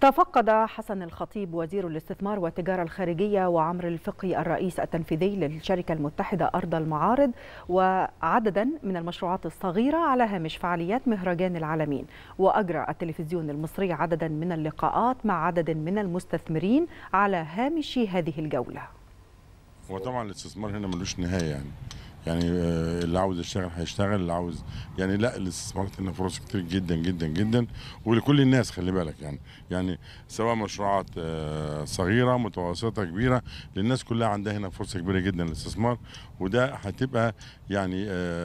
تفقد حسن الخطيب وزير الاستثمار والتجارة الخارجية وعمر الفقي الرئيس التنفيذي للشركة المتحدة أرض المعارض وعددا من المشروعات الصغيرة على هامش فعاليات مهرجان العالمين وأجرى التلفزيون المصري عددا من اللقاءات مع عدد من المستثمرين على هامش هذه الجولة هو طبعا الاستثمار هنا ملوش نهايه يعني يعني آه، اللي عاوز يشتغل هيشتغل اللي عاوز يعني لا الاستثمارات هنا فرص كتير جدا جدا جدا ولكل الناس خلي بالك يعني يعني سواء مشروعات آه، صغيره متوسطه كبيره للناس كلها عندها هنا فرصه كبيره جدا للاستثمار وده هتبقى يعني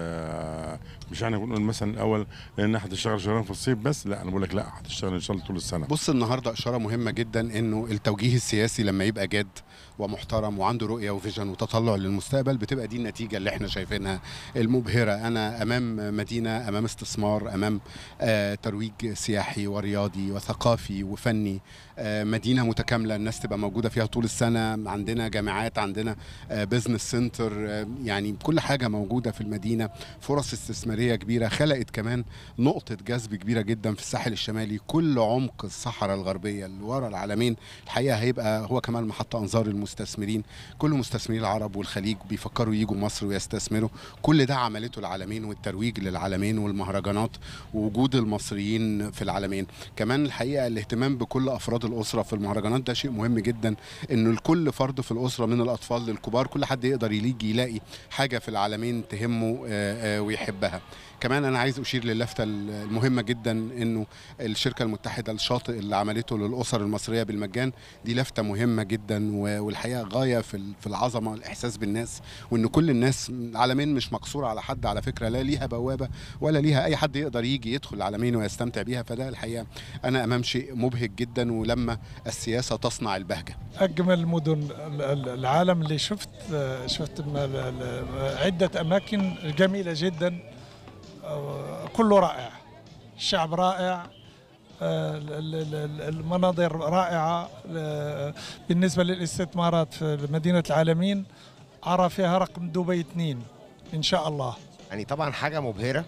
آه، مش احنا بنقول مثلا الاول ان هتشتغل شهرين في الصيف بس لا انا بقول لك لا هتشتغل ان شاء الله طول السنه بص النهارده اشاره مهمه جدا انه التوجيه السياسي لما يبقى جاد ومحترم وعنده رؤيه وفيجن وتطلع للمستقبل بتبقى دي النتيجه اللي احنا شايفينها المبهره انا امام مدينه امام استثمار امام آه ترويج سياحي ورياضي وثقافي وفني آه مدينه متكامله الناس تبقى موجوده فيها طول السنه عندنا جامعات عندنا آه بزنس سنتر آه يعني كل حاجه موجوده في المدينه فرص استثماريه كبيره خلقت كمان نقطه جذب كبيره جدا في الساحل الشمالي كل عمق الصحراء الغربيه اللي ورا العالمين الحقيقه هيبقى هو كمان محط انظار المستثمرين كل مستثمرين العرب والخليج بيفكروا يجوا مصر ويستثمروا كل ده عملته العالمين والترويج للعالمين والمهرجانات ووجود المصريين في العالمين كمان الحقيقه الاهتمام بكل افراد الاسره في المهرجانات ده شيء مهم جدا انه الكل فرد في الاسره من الاطفال للكبار كل حد يقدر يجي يلاقي حاجه في العالمين تهمه آه، آه، ويحبها كمان انا عايز اشير للفته المهمه جدا انه الشركه المتحده الشاطئ اللي عملته للاسر المصريه بالمجان دي لفته مهمه جدا و- والحقيقه غايه في ال- في العظمه الاحساس بالناس وان كل الناس العالمين مش مقصوره على حد على فكره لا ليها بوابه ولا ليها اي حد يقدر يجي يدخل العالمين ويستمتع بيها فده الحقيقه انا امام شيء مبهج جدا ولما السياسه تصنع البهجه اجمل مدن ال- ال- العالم اللي شفت شفت م- ال- ال- عده اماكن جميله جدا آه، كله رائع الشعب رائع آه، ال- ال- ال- المناظر رائعه آه، بالنسبه للاستثمارات في مدينه العالمين ارى فيها رقم دبي اثنين ان شاء الله يعني طبعا حاجه مبهره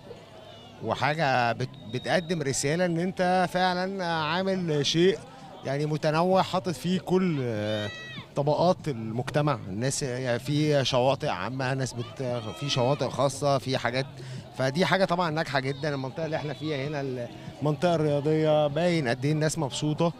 وحاجه بت بتقدم رساله ان انت فعلا عامل شيء يعني متنوع حاطط فيه كل آه، طبقات المجتمع الناس يعني في شواطئ عامه ناس بت في شواطئ خاصه في حاجات فدي حاجه طبعا ناجحه جدا المنطقه اللي احنا فيها هنا المنطقه الرياضيه باين قد ايه الناس مبسوطه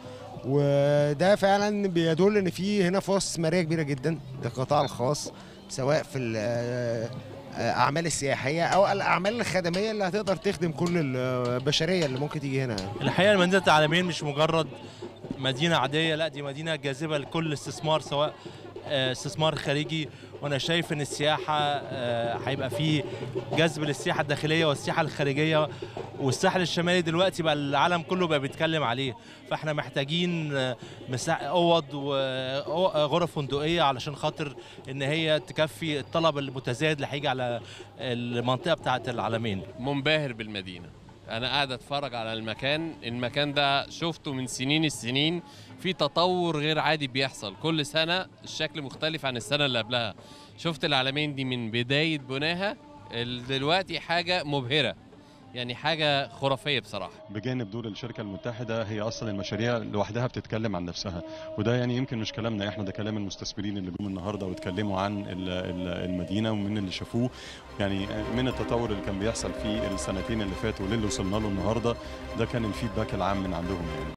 وده فعلا بيدل ان في هنا فرص استثماريه كبيره جدا للقطاع الخاص سواء في ال- الاعمال السياحيه او الاعمال الخدميه اللي هتقدر تخدم كل البشريه اللي ممكن تيجي هنا الحقيقه مدينه العالمين مش مجرد مدينه عاديه لا دي مدينه جاذبه لكل استثمار سواء آه، استثمار خارجي وانا شايف ان السياحه آه، هيبقى فيه جذب للسياحه الداخليه والسياحه الخارجيه والساحل الشمالي دلوقتي بقى العالم كله بقى بيتكلم عليه فاحنا محتاجين آه، مساح اوض وغرف فندقيه علشان خاطر ان هي تكفي الطلب المتزايد اللي هيجي على المنطقه بتاعه العالمين منبهر بالمدينة أنا قاعد أتفرج على المكان المكان ده شفته من سنين السنين في تطور غير عادي بيحصل كل سنة الشكل مختلف عن السنة اللي قبلها شفت العالمين دي من بداية بناها ال- دلوقتي حاجة مبهرة يعني حاجة خرافية بصراحة بجانب دور الشركة المتحدة هي أصلا المشاريع لوحدها بتتكلم عن نفسها وده يعني يمكن مش كلامنا احنا ده كلام المستثمرين اللي جم النهارده واتكلموا عن ال- ال- المدينة ومن اللي شافوه يعني من التطور اللي كان بيحصل في السنتين اللي فاتوا وللي وصلنا له النهارده ده كان الفيدباك العام من عندهم يعني